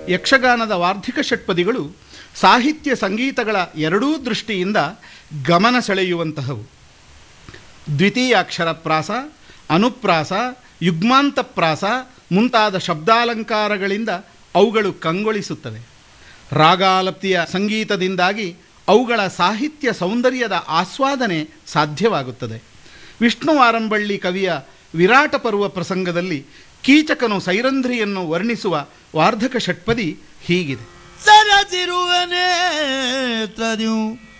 ಯಕ್ಷಗಾನದ ವಾರ್ಧಿಕ ಷಟ್ಪದಿಗಳು ಸಾಹಿತ್ಯ ಸಂಗೀತಗಳ ಎರಡೂ ದೃಷ್ಟಿಯಿಂದ ಗಮನ ಸೆಳೆಯುವಂತಹವು ದ್ವಿತೀಯಾಕ್ಷರ ಪ್ರಾಸ ಅನುಪ್ರಾಸ ಯುಗ್ಮಾಂತ ಪ್ರಾಸ ಮುಂತಾದ ಶಬ್ದಾಲಂಕಾರಗಳಿಂದ ಅವುಗಳು ಕಂಗೊಳಿಸುತ್ತವೆ ರಾಗಾಲಪ್ತಿಯ ಸಂಗೀತದಿಂದಾಗಿ ಅವುಗಳ ಸಾಹಿತ್ಯ ಸೌಂದರ್ಯದ ಆಸ್ವಾದನೆ ಸಾಧ್ಯವಾಗುತ್ತದೆ ವಿಷ್ಣುವಾರಂಬಳ್ಳಿ ಕವಿಯ ವಿರಾಟ ಪರ್ವ ಪ್ರಸಂಗದಲ್ಲಿ ಕೀಚಕನು ಸೈರಂಧ್ರಿಯನ್ನು ವರ್ಣಿಸುವ ವಾರ್ಧಕ ಷಟ್ಪದಿ ಹೀಗಿದೆ ಸರಸಿರುವ ನೇತ್ರದ್ಯು